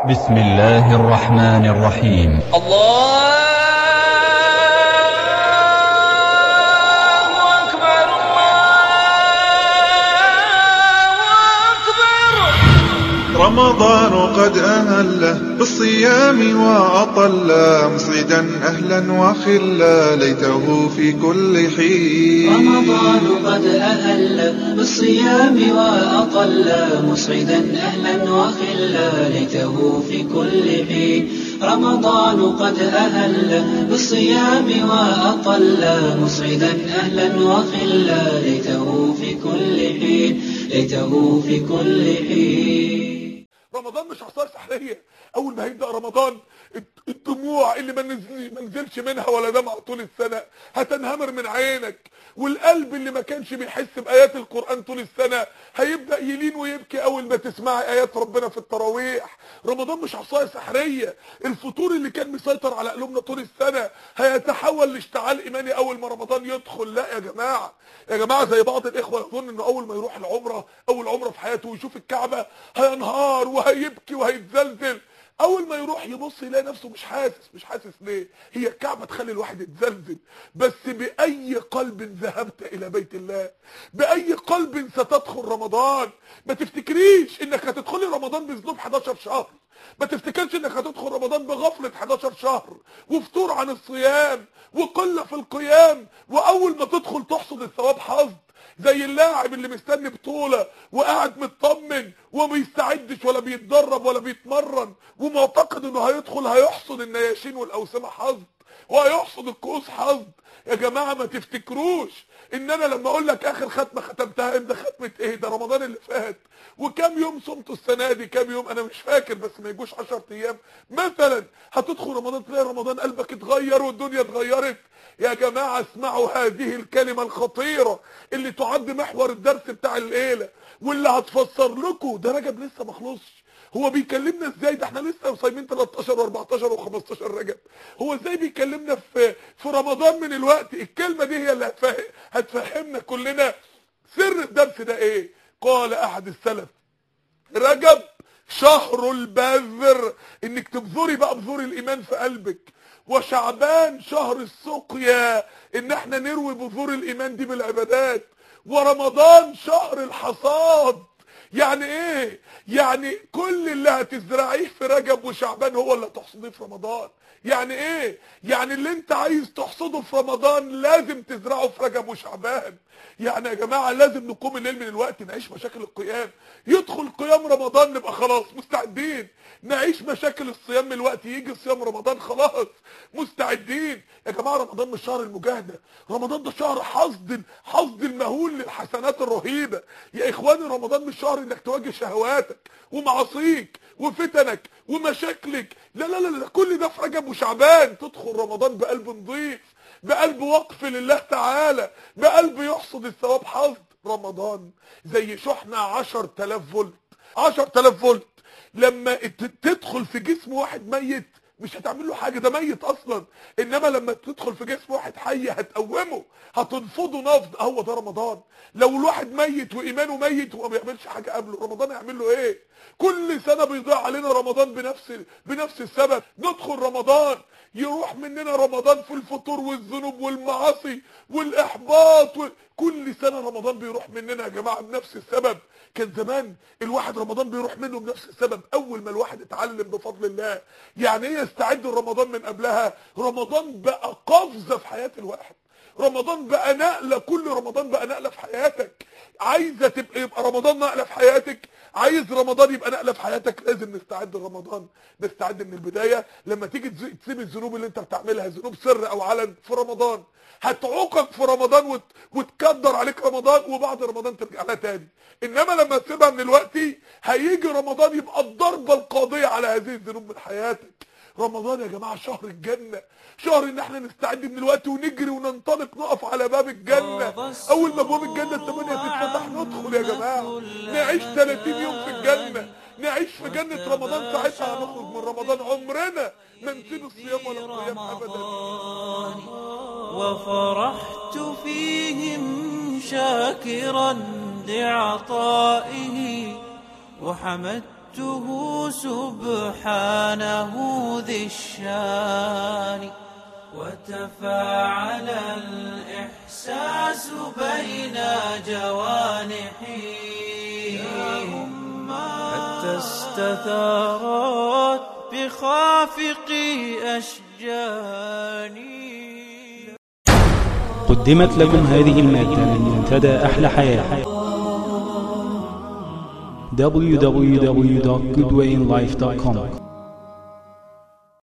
بسم الله الرحمن الرحيم الله أكبر الله أكبر رمضان قد أهله بالصيام وأطل مسعدا أهلا وخلا ليته في كل حين رمضان قد أهل بالصيام وأطل مسعدا أهلا وخلا ليته في كل حين رمضان قد أهل بالصيام وأطل مسعدا أهلا وخلا ليته في كل حين ليته في كل حين رمضان مش عصاية سحرية اول ما هيبدأ رمضان الد- الدموع اللي ما نزل- ما نزلش منها ولا دمع طول السنة هتنهمر من عينك والقلب اللي ما كانش بيحس بآيات القرآن طول السنة هيبدأ يلين ويبكي اول ما تسمعي آيات ربنا في التراويح رمضان مش عصاية سحرية الفطور اللي كان مسيطر على قلوبنا طول السنة هيتحول لاشتعال ايماني اول ما رمضان يدخل لا يا جماعة يا جماعة زي بعض الاخوة يظن انه اول ما يروح العمرة اول عمرة في حياته ويشوف الكعبة هينهار وهيبكي وهيتزلزل اول ما يروح يبص يلاقي نفسه مش حاسس مش حاسس ليه هي الكعبة تخلي الواحد يتزلزل بس باي قلب ذهبت الى بيت الله باي قلب ستدخل رمضان ما تفتكريش انك هتدخلي رمضان بذنوب 11 شهر ما تفتكرش انك هتدخل رمضان بغفلة 11 شهر وفطور عن الصيام وقلة في القيام واول ما تدخل تحصد الثواب حظ زي اللاعب اللي مستني بطولة وقاعد مطمن وما بيستعدش ولا بيتدرب ولا بيتمرن ومعتقد انه هيدخل هيحصد النياشين والاوسمة حظ وهيحصد الكؤوس حظ يا جماعة ما تفتكروش ان انا لما اقول لك اخر ختمة ختمتها امتى ختمة ايه ده رمضان اللي فات وكم يوم صمت السنة دي كم يوم انا مش فاكر بس ما يجوش 10 ايام مثلا هتدخل رمضان تلاقي رمضان قلبك اتغير والدنيا اتغيرت يا جماعة اسمعوا هذه الكلمة الخطيرة اللي تعد محور الدرس بتاع الليلة واللي هتفسر لكم ده رجب لسه ما خلصش هو بيكلمنا ازاي ده احنا لسه صايمين 13 و14 و15 رجب هو ازاي بيكلمنا في في رمضان من الوقت الكلمة دي هي اللي هتفهم هتفهمنا كلنا سر الدرس ده ايه قال احد السلف رجب شهر البذر انك تبذري بقى بذور الايمان في قلبك وشعبان شهر السقيا ان احنا نروي بذور الايمان دي بالعبادات ورمضان شهر الحصاد يعني ايه يعني كل اللي هتزرعيه في رجب وشعبان هو اللي هتحصديه في رمضان يعني ايه يعني اللي انت عايز تحصده في رمضان لازم تزرعه في رجب وشعبان يعني يا جماعة لازم نقوم الليل من الوقت نعيش مشاكل القيام يدخل قيام رمضان نبقى خلاص مستعدين نعيش مشاكل الصيام من الوقت يجي صيام رمضان خلاص مستعدين يا جماعة رمضان مش شهر المجاهدة رمضان ده شهر حصد حصد المهول للحسنات الرهيبة يا اخواني رمضان مش شهر انك تواجه شهواتك ومعاصيك وفتنك ومشاكلك لا لا لا لا كل ده في رجب وشعبان تدخل رمضان بقلب نظيف بقلب وقف لله تعالى بقلب يحصد الثواب حظ رمضان زي شحنة 10000 فولت 10000 فولت لما ت- تدخل في جسم واحد ميت مش هتعمل له حاجه ده ميت اصلا انما لما تدخل في جسم واحد حي هتقومه هتنفضه نفض هو ده رمضان لو الواحد ميت وايمانه ميت وما بيعملش حاجه قبله رمضان يعمل له ايه كل سنه بيضيع علينا رمضان بنفس بنفس السبب ندخل رمضان يروح مننا رمضان في الفطور والذنوب والمعاصي والاحباط و... كل سنه رمضان بيروح مننا يا جماعه بنفس السبب كان زمان الواحد رمضان بيروح منه بنفس السبب اول ما الواحد اتعلم بفضل الله يعني ايه يستعد لرمضان من قبلها رمضان بقى قفزه في حياه الواحد رمضان بقى نقله كل رمضان بقى نقله في حياتك عايزه تبقى يبقى رمضان نقله في حياتك عايز رمضان يبقى نقله في حياتك لازم نستعد لرمضان نستعد من البدايه لما تيجي تز- تسيب الذنوب اللي انت بتعملها ذنوب سر او علن في رمضان هتعوقك في رمضان وت... وتكدر عليك رمضان وبعد رمضان ترجع لها تاني انما لما تسيبها من الوقت هيجي رمضان يبقى الضربه القاضيه على هذه الذنوب من حياتك رمضان يا جماعه شهر الجنه شهر ان احنا نستعد من الوقت ونجري وننطلق نقف على باب الجنه اول ما ابواب الجنه الثمانيه تتفتح ندخل يا جماعه نعيش 30 يوم في الجنه نعيش في جنه رمضان ساعتها هنخرج من رمضان عمرنا ما نسيب الصيام ولا القيام ابدا وفرحت فيهم شاكرا لعطائه وحمدت عبدته سبحانه ذي الشان وتفاعل الإحساس بين جوانحي حتى استثارت بخافق أشجاني قدمت لكم هذه المادة من منتدى أحلى حياة www.goodwayinlife.com